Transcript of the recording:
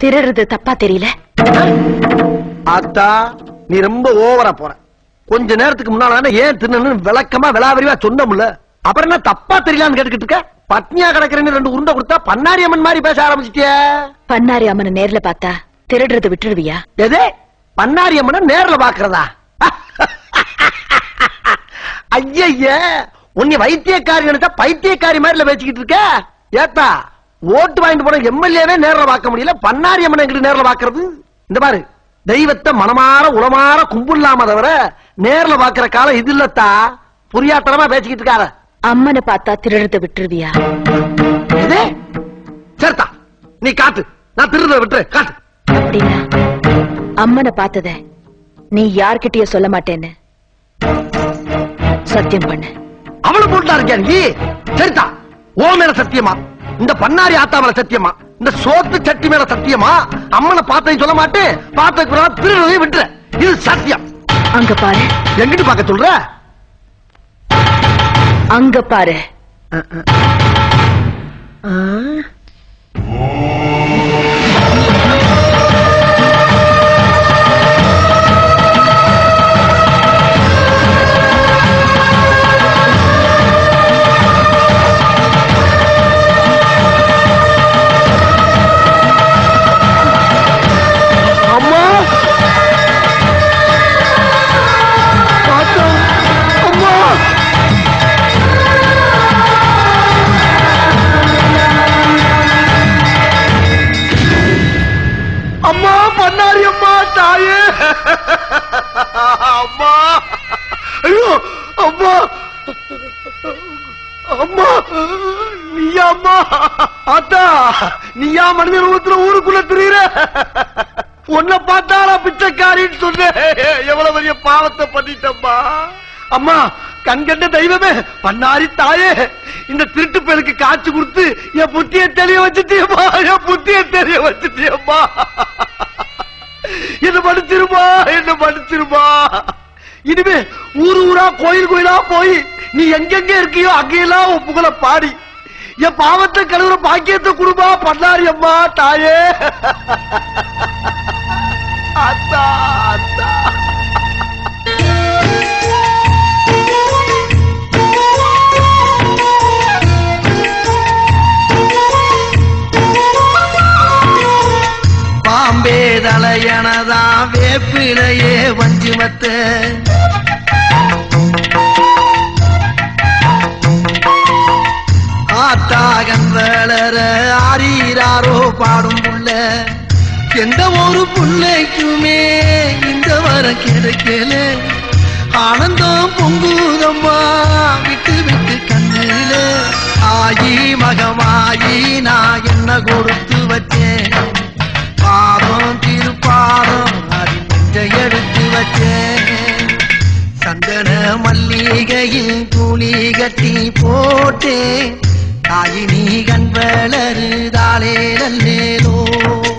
திருடுறது தப்பா தெரியல ஆத்தா நீ ரொம்ப ஓவரா போற கொஞ்ச நேரத்துக்கு முன்னால ஏன் தின்னு விளக்கமா விளாவரிவா சொன்னமுல்ல அப்புறம் என்ன தப்பா தெரியலான்னு கேட்டுக்கிட்டு இருக்க பட்னியா கிடக்குறேன்னு ரெண்டு உருண்டை கொடுத்தா பன்னாரி அம்மன் மாதிரி பேச ஆரம்பிச்சிட்டிய பன்னாரி அம்மனை நேர்ல பார்த்தா திருடுறத விட்டுருவியா எது பன்னாரி அம்மனை நேர்ல பாக்குறதா ஐய உன்னை வைத்தியக்காரி நினைச்சா பைத்தியக்காரி மாதிரில பேசிக்கிட்டு இருக்க ஏத்தா ஓட்டு வாங்கிட்டு போன எம்எல்ஏவே நேர்ல பார்க்க முடியல பன்னாரி அம்மனை எங்கிட்டு நேர்ல பாக்குறது இந்த பாரு தெய்வத்தை மனமாற உளமாற கும்பிடலாம தவிர நேர்ல பாக்குற காலம் இது இல்லத்தா புரியாத்தனமா பேசிக்கிட்டு இருக்காத அம்மனை பார்த்தா திருடுறத விட்டுருவியா எது சரிதா நீ காட்டு நான் திருட விட்டுரு காட்டு அப்படின்னா அம்மனை பார்த்தத நீ யார்கிட்டயே சொல்ல மாட்டேன்னு சத்தியம் பண்ணு அவளு போட்டா இருக்கியா நீ சரிதா ஓ மேல சத்தியமா இந்த பண்ணாரி ஆத்தா மேல சத்தியமா இந்த சோத்து சட்டி மேல சத்தியமா அம்மனை பார்த்தேன்னு சொல்ல மாட்டேன் பார்த்த திருடுறதையும் விட்டுற இது சத்தியம் அங்க பாரு எங்கிட்டு பார்க்க சொல்ற அங்க பாரு அம்மா ஆத்தா அம்மா அம்மா பண்ணாரி அம்மா தாயே அம்மா ஐயோ அம்மா அம்மா நீயா அம்மா ஆத்தா நீயா மனித ரூபத்துல ஊருக்குள்ள தெரியுற உன்னை பார்த்தாலா பிச்சைக்காரின்னு சொன்னேன் எவ்வளவு பெரிய பாவத்தை பண்ணிட்டம்மா அம்மா கண்கண்ட தெய்வமே பண்ணாரி தாயே இந்த திருட்டு பேருக்கு காட்சி கொடுத்து என் புத்திய தெரிய வச்சுட்டியம்மா என் புத்திய தெரிய வச்சுட்டியம்மா என்ன மன்னிச்சிருமா என்ன மன்னிச்சிருமா இனிமே ஊரு ஊரா கோயில் கோயிலா போய் நீ எங்கெங்க இருக்கியோ அங்கெல்லாம் உன் புகழ பாடி என் பாவத்தை கழுவுற பாக்கியத்தை குடும்பா பண்ணாரி அம்மா தாயே அத்தா அத்தா பாம்பே தலையனதா வேப்பிலையே வஞ்சுமத்த ஆத்தாகன் வளர ஆரீராரோ பாடும் புள்ள எந்த ஒரு புள்ளைக்குமே இந்த வரம் கிடைக்கல ஆனந்தம் பொங்குதம்மா விட்டு விட்டு கண்ணுல ஆயி மகமாயி நான் என்ன கொடுத்து வச்சேன் பாதம் திருப்பாதம் அது நெஞ்ச எடுத்து வச்சேன் சந்தன மல்லிகையில் துளி கட்டி போட்டேன் தாயினி கண் வளருதாளே நல்லேலோ